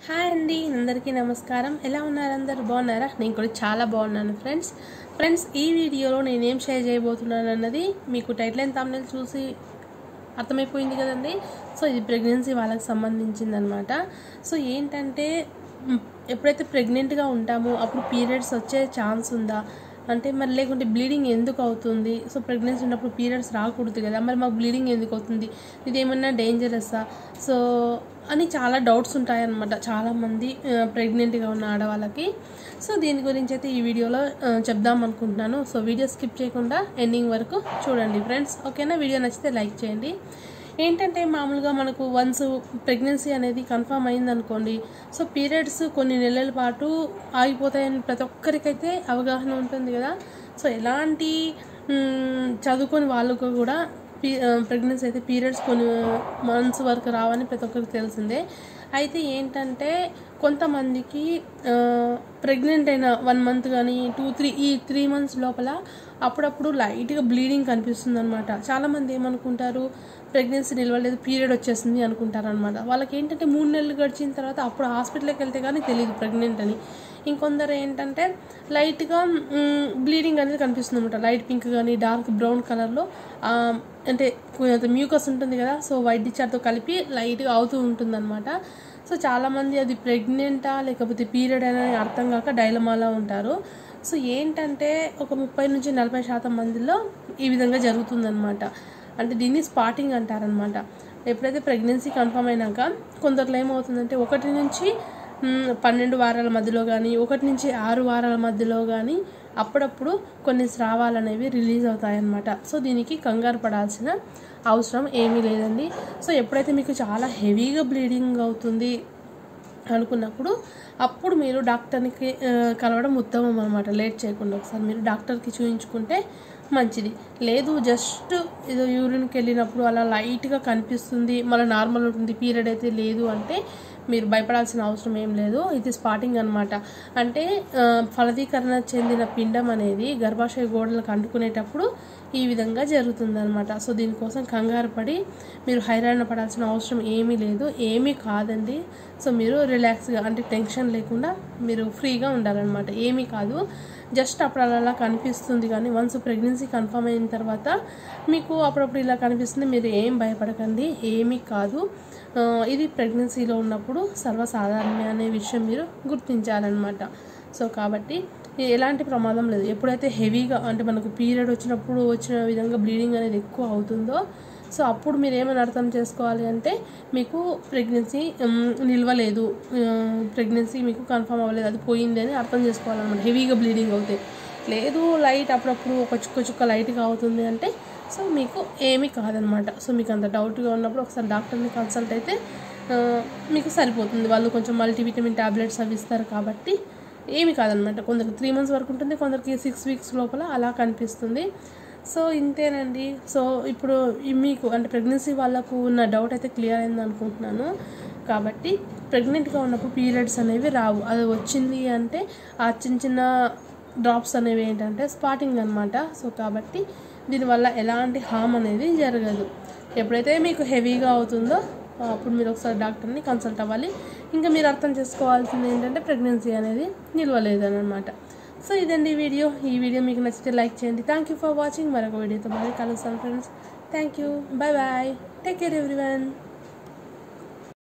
hi అండి అందరికీ నమస్కారం ఎలా ఉన్నారు అందరు బాగున్నారా నేను కూడా చాలా బాగున్నాను ఫ్రెండ్స్ ఫ్రెండ్స్ ఈ వీడియోలో నేను ఏం షేర్ చేయబోతున్నాను అన్నది మీకు టైటిల్ అండ్ తమిళ చూసి అర్థమైపోయింది కదండి సో ఇది ప్రెగ్నెన్సీ వాళ్ళకి సంబంధించింది అనమాట సో ఏంటంటే మ్, ఎప్పుడైతే ప్రెగ్నెంట్గా ఉంటామో అప్పుడు పీరియడ్స్ వచ్చే ఛాన్స్ ఉందా అంటే మరి లేకుంటే బ్లీడింగ్ ఎందుకు అవుతుంది సో ప్రెగ్నెన్సీ ఉన్నప్పుడు పీరియడ్స్ రాకూడదు కదా మరి మాకు బ్లీడింగ్ ఎందుకు అవుతుంది ఇది ఏమన్నా డేంజరస్సా సో అని చాలా డౌట్స్ ఉంటాయన్నమాట చాలామంది ప్రెగ్నెంట్గా ఉన్న ఆడవాళ్ళకి సో దీని గురించి అయితే ఈ వీడియోలో ఆ, చెప్దాం అనుకుంటున్నాను సో వీడియో స్కిప్ చేయకుండా ఎండింగ్ వరకు చూడండి ఫ్రెండ్స్ ఓకేనా వీడియో నచ్చితే లైక్ చేయండి ఏంటంటే మామూలుగా మనకు వన్స్ ప్రెగ్నెన్సీ అనేది కన్ఫర్మ్ అయిందనుకోండి సో పీరియడ్స్ కొన్ని నెలల పాటు ఆగిపోతాయని ప్రతి ఒక్కరికైతే అవగాహన ఉంటుంది కదా సో ఎలాంటి మ్, చదువుకొని వాళ్ళకు కూడా పీ ప్రెగ్నెన్సీ అయితే పీరియడ్స్ కొన్ని మంత్స్ వరకు రావని ప్రతి ఒక్కరికి తెలిసిందే అయితే ఏంటంటే కొంతమందికి ప్రెగ్నెంట్ అయిన వన్ మంత్ కానీ టూ త్రీ ఈ త్రీ మంత్స్ లోపల అప్పుడప్పుడు లైట్గా బ్లీడింగ్ కనిపిస్తుంది అనమాట చాలామంది ఏమనుకుంటారు ప్రెగ్నెన్సీ నిలవలేదు పీరియడ్ వచ్చేసింది అనుకుంటారు అనమాట వాళ్ళకి ఏంటంటే మూడు నెలలు గడిచిన తర్వాత అప్పుడు హాస్పిటల్కి వెళ్తే కానీ తెలియదు ప్రెగ్నెంట్ అని ఇంకొందరు ఏంటంటే లైట్గా బ్లీడింగ్ అనేది కనిపిస్తుంది అనమాట లైట్ పింక్ కానీ డార్క్ బ్రౌన్ కలర్లో అంటే కొంచెం మ్యూకస్ ఉంటుంది కదా సో వైట్ డిశ్చార్జ్తో కలిపి లైట్గా అవుతూ ఉంటుంది అనమాట సో చాలామంది అది ప్రెగ్నెంటా లేకపోతే పీరియడ్ అనేది అర్థం కాక డైలమాలో ఉంటారు సో ఏంటంటే ఒక ముప్పై నుంచి నలభై శాతం మందిలో ఈ విధంగా జరుగుతుందన్నమాట అంటే దీన్ని స్పాటింగ్ అంటారనమాట ఎప్పుడైతే ప్రెగ్నెన్సీ కన్ఫర్మ్ అయినాక కొందరిలో ఏమవుతుందంటే ఒకటి నుంచి మ్, పన్నెండు వారాల మధ్యలో కానీ ఒకటి నుంచి ఆరు వారాల మధ్యలో కానీ అప్పుడప్పుడు కొన్ని స్రావాలు అనేవి రిలీజ్ అవుతాయన్నమాట సో దీనికి కంగారు పడాల్సిన అవసరం ఏమీ లేదండి సో ఎప్పుడైతే మీకు చాలా హెవీగా బ్లీడింగ్ అవుతుంది అనుకున్నప్పుడు అప్పుడు మీరు డాక్టర్కి ఆ, కలవడం ఉత్తమం అనమాట లేట్ చేయకుండా ఒకసారి మీరు డాక్టర్కి చూయించుకుంటే మంచిది లేదు జస్ట్ ఏదో యూరిన్కి వెళ్ళినప్పుడు అలా లైట్గా కనిపిస్తుంది మళ్ళీ నార్మల్ ఉంటుంది పీరియడ్ అయితే లేదు అంటే మీరు భయపడాల్సిన అవసరం ఏం లేదు ఇది స్పాటింగ్ అనమాట అంటే ఆ, ఫలదీకరణ చెందిన పిండం అనేది గర్భాశయ గోడలకు అంటుకునేటప్పుడు ఈ విధంగా జరుగుతుందన్నమాట సో దీనికోసం కంగారు పడి మీరు హైరాణ పడాల్సిన అవసరం ఏమీ లేదు ఏమీ కాదండి సో మీరు రిలాక్స్గా అంటే టెన్షన్ లేకుండా మీరు ఫ్రీగా ఉండాలన్నమాట ఏమీ కాదు జస్ట్ అప్పుడు అలా అలా కనిపిస్తుంది కానీ వన్స్ ప్రెగ్నెన్సీ కన్ఫర్మ్ అయిన తర్వాత మీకు అప్పుడప్పుడు ఇలా కనిపిస్తుంది మీరు ఏం భయపడకండి ఏమీ కాదు ఆ, ఇది ప్రెగ్నెన్సీలో ఉన్నప్పుడు సర్వసాధారణమే అనే విషయం మీరు గుర్తించాలన్నమాట సో కాబట్టి ఎలాంటి ప్రమాదం లేదు ఎప్పుడైతే హెవీగా అంటే మనకు పీరియడ్ వచ్చినప్పుడు వచ్చిన విధంగా బ్లీడింగ్ అనేది ఎక్కువ అవుతుందో సో అప్పుడు మీరు ఏమైనా అర్థం చేసుకోవాలి అంటే మీకు ప్రెగ్నెన్సీ నిల్వలేదు ప్రెగ్నెన్సీ మీకు కన్ఫర్మ్ అవ్వలేదు అది పోయింది అని అర్థం చేసుకోవాలన్నమాట హెవీగా బ్లీడింగ్ అవుతాయి లేదు లైట్ అప్పుడప్పుడు ఒక చుక్క చుక్క లైట్గా అవుతుంది అంటే సో మీకు ఏమీ కాదనమాట సో మీకు అంత డౌట్గా ఉన్నప్పుడు ఒకసారి డాక్టర్ని కన్సల్ట్ అయితే ఆ, మీకు సరిపోతుంది వాళ్ళు కొంచెం మల్టీవిటమిన్ టాబ్లెట్స్ అవి ఇస్తారు కాబట్టి ఏమి కాదనమాట కొందరికి త్రీ మంత్స్ వరకు ఉంటుంది కొందరికి సిక్స్ వీక్స్ లోపల అలా కనిపిస్తుంది సో ఇంతేనండి సో ఇప్పుడు ఈ మీకు అంటే ప్రెగ్నెన్సీ వాళ్ళకు ఉన్న డౌట్ అయితే క్లియర్ అయింది అనుకుంటున్నాను కాబట్టి ప్రెగ్నెంట్గా ఉన్నప్పుడు పీరియడ్స్ అనేవి రావు అది వచ్చింది అంటే ఆ చిన్న చిన్న డ్రాప్స్ అనేవి ఏంటంటే స్పాటింగ్ అనమాట సో కాబట్టి దీనివల్ల ఎలాంటి హామ్ అనేది జరగదు ఎప్పుడైతే మీకు హెవీగా అవుతుందో అప్పుడు మీరు ఒకసారి డాక్టర్ని కన్సల్ట్ అవ్వాలి ఇంకా మీరు అర్థం చేసుకోవాల్సింది ఏంటంటే ప్రెగ్నెన్సీ అనేది నిల్వలేదని అనమాట సో ఇదండి వీడియో ఈ వీడియో మీకు నచ్చితే లైక్ చేయండి థ్యాంక్ యూ ఫర్ వాచింగ్ మరొక వీడియోతో మళ్ళీ కలుస్తాను friends thank you bye bye take care everyone